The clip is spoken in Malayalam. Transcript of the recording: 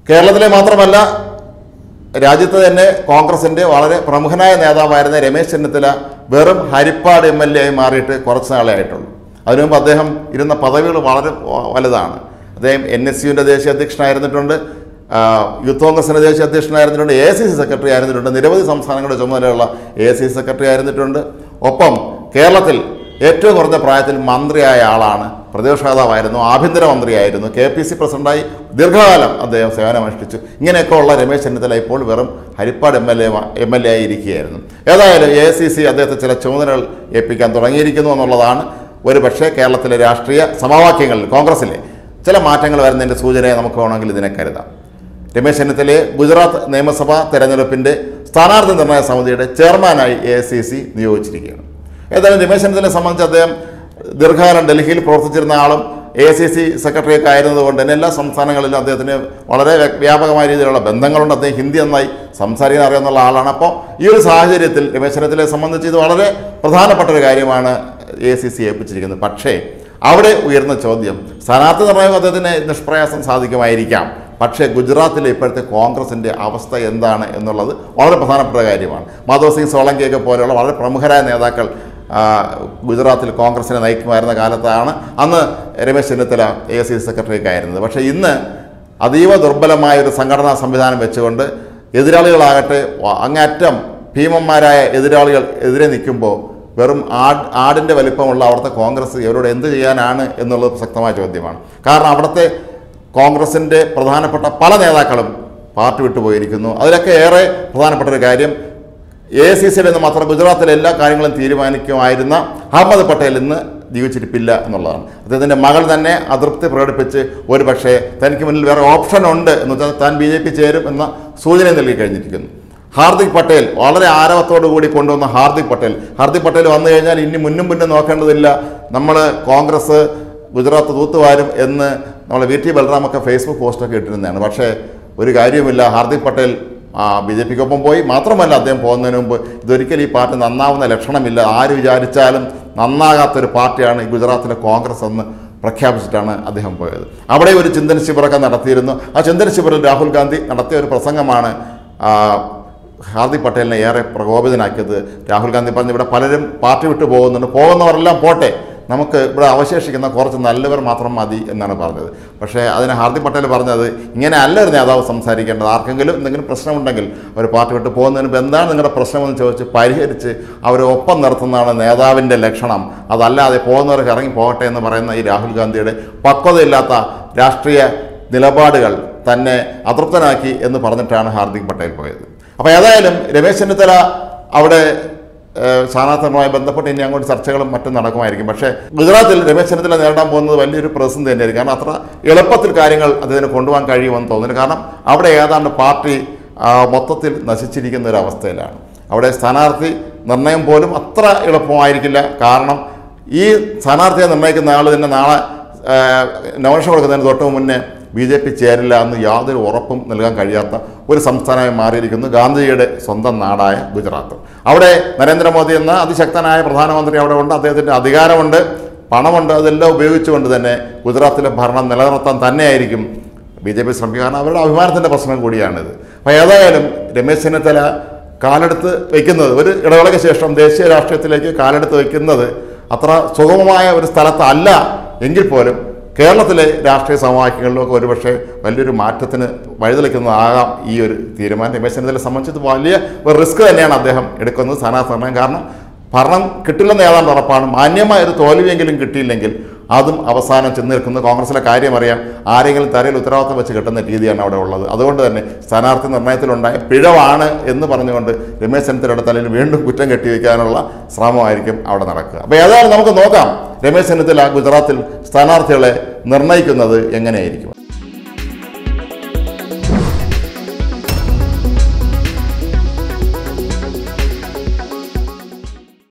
കേരളത്തിലെ മാത്രമല്ല രാജ്യത്ത് തന്നെ കോൺഗ്രസിന്റെ വളരെ പ്രമുഖനായ നേതാവായിരുന്ന രമേശ് ചെന്നിത്തല വെറും ഹരിപ്പാട് എം എൽ എ ആയി മാറിയിട്ട് കുറച്ച് നാളെ ആയിട്ടുള്ളൂ അതിനു മുമ്പ് അദ്ദേഹം ഇരുന്ന പദവികൾ വളരെ വ- വലുതാണ് അദ്ദേഹം എൻ എസ് യുവിൻ്റെ ദേശീയ അധ്യക്ഷനായിരുന്നിട്ടുണ്ട് ആ, യൂത്ത് കോൺഗ്രസിൻ്റെ ദേശീയ അധ്യക്ഷനായിരുന്നിട്ടുണ്ട് എ സി സി സെക്രട്ടറി ആയിരുന്നിട്ടുണ്ട് നിരവധി സംസ്ഥാനങ്ങളുടെ ചുമതലയുള്ള എ സി സി സെക്രട്ടറി ആയിരുന്നിട്ടുണ്ട് ഒപ്പം കേരളത്തിൽ ഏറ്റവും കുറഞ്ഞ പ്രായത്തിൽ മന്ത്രിയായ ആളാണ് പ്രതിപക്ഷ നേതാവായിരുന്നു ആഭ്യന്തരമന്ത്രിയായിരുന്നു കെ പി സി പ്രസിഡന്റായി ദീർഘകാലം അദ്ദേഹം സേവനമനുഷ്ഠിച്ചു ഇങ്ങനെയൊക്കെ ഉള്ള രമേശ് ചെന്നിത്തല ഇപ്പോൾ വെറും Haripad M L A M L A ആയി ഇരിക്കുകയായിരുന്നു ഏതായാലും എ സി സി അദ്ദേഹത്തെ ചില ചുമതലകൾ ഏൽപ്പിക്കാൻ തുടങ്ങിയിരിക്കുന്നു എന്നുള്ളതാണ് ഒരു പക്ഷേ കേരളത്തിലെ രാഷ്ട്രീയ സമവാക്യങ്ങളിൽ കോൺഗ്രസിലെ ചില മാറ്റങ്ങൾ വരുന്നതിൻ്റെ സൂചനയെ നമുക്ക് വേണമെങ്കിൽ ഇതിനെ കരുതാം രമേശ് ചെന്നിത്തലയെ ഗുജറാത്ത് നിയമസഭാ തെരഞ്ഞെടുപ്പിൻ്റെ സ്ഥാനാർത്ഥി നിർണയ സമിതിയുടെ ചെയർമാനായി എ സി സി നിയോഗിച്ചിരിക്കുകയാണ് ഏതായാലും രമേശ് ചെന്നിത്തലയെ സംബന്ധിച്ച് അദ്ദേഹം ദീർഘകാലം ഡൽഹിയിൽ പ്രവർത്തിച്ചിരുന്ന ആളും എ സി സി സെക്രട്ടറിയൊക്കെ ആയിരുന്നതുകൊണ്ട് തന്നെ എല്ലാ സംസ്ഥാനങ്ങളിലും അദ്ദേഹത്തിന് വളരെ വ്യ- വ്യാപകമായ രീതിയിലുള്ള ബന്ധങ്ങളുണ്ട് അദ്ദേഹം ഹിന്ദി നന്നായി സംസാരിക്കാൻ അറിയാവുന്ന ആളാണ് അപ്പോൾ ഈ ഒരു സാഹചര്യത്തിൽ രമേശ് ചെന്നിത്തലയെ സംബന്ധിച്ച് ഇത് വളരെ പ്രധാനപ്പെട്ട ഒരു കാര്യമാണ് എ സി സി ഏൽപ്പിച്ചിരിക്കുന്നത് പക്ഷേ അവിടെ ഉയർന്ന ചോദ്യം സ്ഥാനാർത്ഥി നിർണ്ണയം അദ്ദേഹത്തിന് നിഷ്പ്രയാസം സാധിക്കുമായിരിക്കാം പക്ഷേ ഗുജറാത്തിലെ ഇപ്പോഴത്തെ കോൺഗ്രസിൻ്റെ അവസ്ഥ എന്താണ് എന്നുള്ളത് വളരെ പ്രധാനപ്പെട്ട കാര്യമാണ് മാധവ് സിംഗ് സോളങ്കിയൊക്കെ പോലെയുള്ള വളരെ പ്രമുഖരായ നേതാക്കൾ ആ, ഗുജറാത്തിൽ കോൺഗ്രസിനെ നയിക്കുമായിരുന്ന കാലത്താണ് അന്ന് രമേശ് ചെന്നിത്തല എ സി സെക്രട്ടറിയൊക്കെ ആയിരുന്നത് പക്ഷേ ഇന്ന് അതീവ ദുർബലമായ ഒരു സംഘടനാ സംവിധാനം വെച്ചുകൊണ്ട് എതിരാളികളാകട്ടെ വ- അങ്ങേയറ്റം ഭീമന്മാരായ എതിരാളികൾ എതിരെ നിൽക്കുമ്പോൾ വെറും ആട് ആടിൻ്റെ വലിപ്പമുള്ള അവിടുത്തെ കോൺഗ്രസ് ഇവരോട് എന്ത് ചെയ്യാനാണ് എന്നുള്ളത് പ്രസക്തമായ ചോദ്യമാണ് കാരണം അവിടുത്തെ കോൺഗ്രസിൻ്റെ പ്രധാനപ്പെട്ട പല നേതാക്കളും പാർട്ടി വിട്ടുപോയിരിക്കുന്നു അതിലൊക്കെ ഏറെ പ്രധാനപ്പെട്ട ഒരു കാര്യം എ സി സിയിൽ നിന്ന് മാത്രം ഗുജറാത്തിലെ എല്ലാ കാര്യങ്ങളും തീരുമാനിക്കുമായിരുന്ന അഹമ്മദ് പട്ടേൽ ഇന്ന് ജീവിച്ചിരിപ്പില്ല എന്നുള്ളതാണ് അദ്ദേഹത്തിൻ്റെ മകൾ തന്നെ അതൃപ്തി പ്രകടിപ്പിച്ച് ഒരു പക്ഷേ തനിക്ക് മുന്നിൽ വേറെ ഓപ്ഷൻ ഉണ്ട് എന്ന് വെച്ചാൽ താൻ ബി ജെ പി ചേരും എന്ന സൂചന നൽകി കഴിഞ്ഞിരിക്കുന്നു ഹാർദിക് പട്ടേൽ വളരെ ആരവത്തോടു കൂടി കൊണ്ടുവന്ന ഹാർദിക് പട്ടേൽ ഹാർദിക് പട്ടേൽ വന്നു കഴിഞ്ഞാൽ ഇനി മുന്നും മുന്നും നോക്കേണ്ടതില്ല നമ്മൾ കോൺഗ്രസ് ഗുജറാത്ത് തൂത്തുവാരും എന്ന് നമ്മൾ വി ടി ബലറാമൊക്കെ ഫേസ്ബുക്ക് പോസ്റ്റൊക്കെ ഇട്ടിരുന്നതാണ് പക്ഷേ ഒരു കാര്യവുമില്ല ഹാർദിക് പട്ടേൽ ബി ജെ പിക്കൊപ്പം പോയി മാത്രമല്ല അദ്ദേഹം പോകുന്നതിന് മുമ്പ് ഇതൊരിക്കലും ഈ പാർട്ടി നന്നാവുന്ന ലക്ഷണമില്ല ആര് വിചാരിച്ചാലും നന്നാകാത്തൊരു പാർട്ടിയാണ് ഈ ഗുജറാത്തിലെ കോൺഗ്രസ് എന്ന് പ്രഖ്യാപിച്ചിട്ടാണ് അദ്ദേഹം പോയത് അവിടെ ഒരു ചിന്തന ശിബിറൊക്കെ നടത്തിയിരുന്നു ആ ചിന്തന ശിബിറിൽ രാഹുൽ ഗാന്ധി നടത്തിയ ഒരു പ്രസംഗമാണ് ആ, ഹാർദിക് പട്ടേലിനെ ഏറെ പ്രകോപിതനാക്കിയത് രാഹുൽ ഗാന്ധി പറഞ്ഞു ഇവിടെ പലരും പാർട്ടി വിട്ടു പോകുന്നുണ്ട് പോകുന്നവരെല്ലാം പോട്ടെ നമുക്ക് ഇവിടെ അവശേഷിക്കുന്ന കുറച്ച് നല്ലവർ മാത്രം മതി എന്നാണ് പറഞ്ഞത് പക്ഷേ അതിന് ഹാർദിക് പട്ടേൽ പറഞ്ഞത് ഇങ്ങനെ അല്ല ഒരു നേതാവ് സംസാരിക്കേണ്ടത് ആർക്കെങ്കിലും എന്തെങ്കിലും പ്രശ്നമുണ്ടെങ്കിൽ അവർ പാർട്ടി വിട്ട് പോകുന്നതിന് മുമ്പ് എന്താണ് നിങ്ങളുടെ പ്രശ്നമെന്ന് ചോദിച്ച് പരിഹരിച്ച് അവരെ ഒപ്പം നിർത്തുന്നതാണ് നേതാവിൻ്റെ ലക്ഷണം അതല്ലാതെ പോകുന്നവർക്ക് ഇറങ്ങി പോകട്ടെ എന്ന് പറയുന്ന ഈ രാഹുൽ ഗാന്ധിയുടെ പക്വതയില്ലാത്ത രാഷ്ട്രീയ നിലപാടുകൾ തന്നെ അതൃപ്തനാക്കി എന്ന് പറഞ്ഞിട്ടാണ് ഹാർദിക് പട്ടേൽ പോയത് അപ്പോൾ ഏതായാലും രമേശ് ചെന്നിത്തല അവിടെ ഏഹ്, സ്ഥാനാർത്ഥികളുമായി ബന്ധപ്പെട്ട് ഇനി അങ്ങോട്ട് ചർച്ചകളും മറ്റും നടക്കുമായിരിക്കും പക്ഷേ ഗുജറാത്തിൽ രമേശ് ചെന്നിത്തല നേരിടാൻ പോകുന്നത് വലിയൊരു പ്രതിസന്ധി തന്നെയായിരിക്കും കാരണം അത്ര എളുപ്പത്തിൽ കാര്യങ്ങൾ അദ്ദേഹത്തിന് കൊണ്ടുപോകാൻ കഴിയുമെന്ന് തോന്നുന്നു കാരണം അവിടെ ഏതാണ്ട് പാർട്ടി ആ, മൊത്തത്തിൽ നശിച്ചിരിക്കുന്ന ഒരു അവസ്ഥയിലാണ് അവിടെ സ്ഥാനാർത്ഥി നിർണയം പോലും അത്ര എളുപ്പമായിരിക്കില്ല കാരണം ഈ സ്ഥാനാർത്ഥിയെ നിർണ്ണയിക്കുന്ന ആൾ തന്നെ നാളെ നോമിനേഷൻ കൊടുക്കുന്നതിന് തൊട്ട് മുന്നേ ബി ജെ പി ചേരില്ല എന്ന് യാതൊരു ഉറപ്പും നൽകാൻ കഴിയാത്ത ഒരു സംസ്ഥാനമായി മാറിയിരിക്കുന്നു ഗാന്ധിജിയുടെ സ്വന്തം നാടായ ഗുജറാത്ത് അവിടെ നരേന്ദ്രമോദി എന്ന അതിശക്തനായ പ്രധാനമന്ത്രി അവിടെ ഉണ്ട് അദ്ദേഹത്തിൻ്റെ അധികാരമുണ്ട് പണമുണ്ട് അതെല്ലാം ഉപയോഗിച്ചുകൊണ്ട് തന്നെ ഗുജറാത്തിലെ ഭരണം നിലനിർത്താൻ തന്നെയായിരിക്കും ബി ജെ പി ശ്രമിക്കുക കാരണം അവരുടെ അഭിമാനത്തിൻ്റെ പ്രശ്നം കൂടിയാണിത് അപ്പോൾ ഏതായാലും രമേശ് ചെന്നിത്തല കാലെടുത്ത് വയ്ക്കുന്നത് ഒരു ഇടവേളയ്ക്ക് ശേഷം ദേശീയ രാഷ്ട്രീയത്തിലേക്ക് കാലെടുത്ത് വയ്ക്കുന്നത് അത്ര സുഗമമായ ഒരു സ്ഥലത്തല്ല എങ്കിൽ പോലും കേരളത്തിലെ രാഷ്ട്രീയ സമവാക്യങ്ങളിലൊക്കെ ഒരുപക്ഷെ വലിയൊരു മാറ്റത്തിന് വഴിതെളിക്കുന്നതാകാം ഈ ഒരു തീരുമാനം രമേശ് ചെന്നിത്തലയെ സംബന്ധിച്ച് ഇത് വലിയ ഒരു റിസ്ക് തന്നെയാണ് അദ്ദേഹം എടുക്കുന്നത് സ്ഥാനാർത്ഥി നിർണ്ണയം കാരണം ഭരണം കിട്ടില്ലെന്ന് ഏതാണ്ട് ഉറപ്പാണ് മാന്യമായ ഒരു തോൽവിയെങ്കിലും കിട്ടിയില്ലെങ്കിൽ അതും അവസാനം ചെന്ന് നിൽക്കുന്ന കോൺഗ്രസിലെ കാര്യം അറിയാം ആരെങ്കിലും തരയിൽ ഉത്തരവാദിത്തം വെച്ച് കിട്ടുന്ന രീതിയാണ് അവിടെ ഉള്ളത് അതുകൊണ്ട് തന്നെ സ്ഥാനാർത്ഥി നിർണ്ണയത്തിലുണ്ടായ പിഴവാണ് എന്ന് പറഞ്ഞുകൊണ്ട് രമേശ് ചെന്നിത്തലയുടെ തലയിൽ വീണ്ടും കുറ്റം കെട്ടിവെക്കാനുള്ള ശ്രമമായിരിക്കും അവിടെ നടക്കുക അപ്പോൾ ഏതായാലും നമുക്ക് നോക്കാം രമേശ് ചെന്നിത്തല ഗുജറാത്തിൽ സ്ഥാനാർത്ഥികളെ നിർണ്ണയിക്കുന്നത് എങ്ങനെയായിരിക്കും